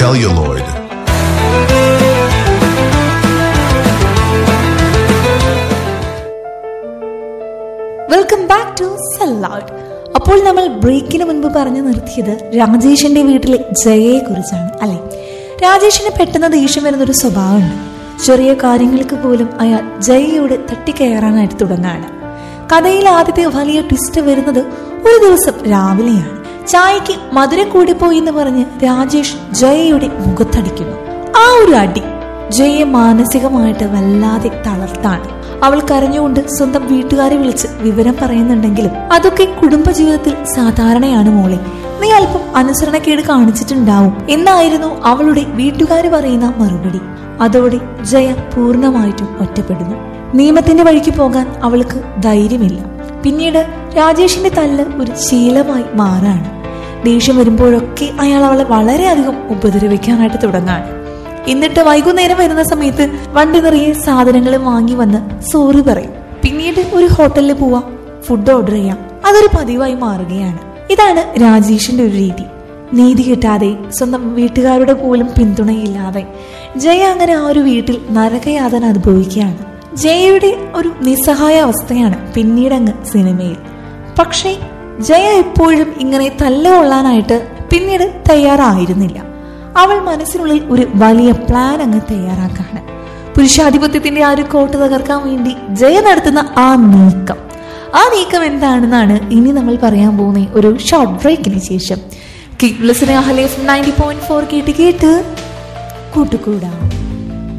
celluloid. Welcome back to celluloid അപ്പോൾ നമ്മൾ ബ്രേക്കിന് മുൻപ് പറഞ്ഞു നിർത്തിയത് രാജേഷിന്റെ വീട്ടിലെ ജയയെ കുറിച്ചാണ് അല്ലെ രാജേഷിന് പെട്ടെന്ന് ദേഷ്യം വരുന്നൊരു സ്വഭാവമുണ്ട് ചെറിയ കാര്യങ്ങൾക്ക് പോലും അയാൾ ജയയോട് തട്ടിക്കയറാനായിട്ട് തുടങ്ങാണ് കഥയിൽ ആദ്യത്തെ വലിയ ട്വിസ്റ്റ് വരുന്നത് ഒരു ദിവസം രാവിലെയാണ് ചായക്ക് മധുരം കൂടിപ്പോയി എന്ന് പറഞ്ഞ് രാജേഷ് ജയയുടെ മുഖത്തടിക്കുന്നു ആ ഒരു അടി ജയയെ മാനസികമായിട്ട് വല്ലാതെ തളർത്താണ് അവൾ കരഞ്ഞുകൊണ്ട് സ്വന്തം വീട്ടുകാരെ വിളിച്ച് വിവരം പറയുന്നുണ്ടെങ്കിലും അതൊക്കെ കുടുംബജീവിതത്തിൽ സാധാരണയാണ് മോളെ നീ അല്പം അനുസരണക്കേട് കാണിച്ചിട്ടുണ്ടാവും എന്നായിരുന്നു അവളുടെ വീട്ടുകാര് പറയുന്ന മറുപടി അതോടെ ജയ പൂർണ്ണമായിട്ടും ഒറ്റപ്പെടുന്നു നിയമത്തിന്റെ വഴിക്ക് പോകാൻ അവൾക്ക് ധൈര്യമില്ല പിന്നീട് രാജേഷിന്റെ തല്ല് ഒരു ശീലമായി മാറാണ് ദേഷ്യം വരുമ്പോഴൊക്കെ അയാൾ അവളെ വളരെയധികം ഉപദ്രവിക്കാനായിട്ട് തുടങ്ങാണ് എന്നിട്ട് വൈകുന്നേരം വരുന്ന സമയത്ത് വണ്ടി നിറയെ സാധനങ്ങൾ വാങ്ങി വന്ന് സോറി പറയും പിന്നീട് ഒരു ഹോട്ടലിൽ പോവാം ഫുഡ് ഓർഡർ ചെയ്യാം അതൊരു പതിവായി മാറുകയാണ് ഇതാണ് രാജേഷിന്റെ ഒരു രീതി നീതി കിട്ടാതെ സ്വന്തം വീട്ടുകാരുടെ പോലും പിന്തുണയില്ലാതെ ജയ അങ്ങനെ ആ ഒരു വീട്ടിൽ നരകയാതന അനുഭവിക്കുകയാണ് ജയയുടെ ഒരു നിസ്സഹായ അവസ്ഥയാണ് പിന്നീട് അങ്ങ് സിനിമയിൽ പക്ഷേ ജയ എപ്പോഴും ഇങ്ങനെ തല്ലുകൊള്ളാനായിട്ട് പിന്നീട് തയ്യാറായിരുന്നില്ല അവൾ മനസ്സിനുള്ളിൽ ഒരു വലിയ പ്ലാൻ അങ്ങ് തയ്യാറാക്കാണ് പുരുഷാധിപത്യത്തിന്റെ ആ ഒരു കോട്ട തകർക്കാൻ വേണ്ടി ജയ നടത്തുന്ന ആ നീക്കം ആ നീക്കം എന്താണെന്നാണ് ഇനി നമ്മൾ പറയാൻ പോകുന്ന ഒരു ഷോർട്ട് ബ്രേക്കിന് ശേഷം കീപ് ലിസണിംഗ് അഹലേഫ് നയൻറ്റി പോയിന്റ് ഫോർ കേട്ട് കേട്ട് കൂട്ടുകൂടാം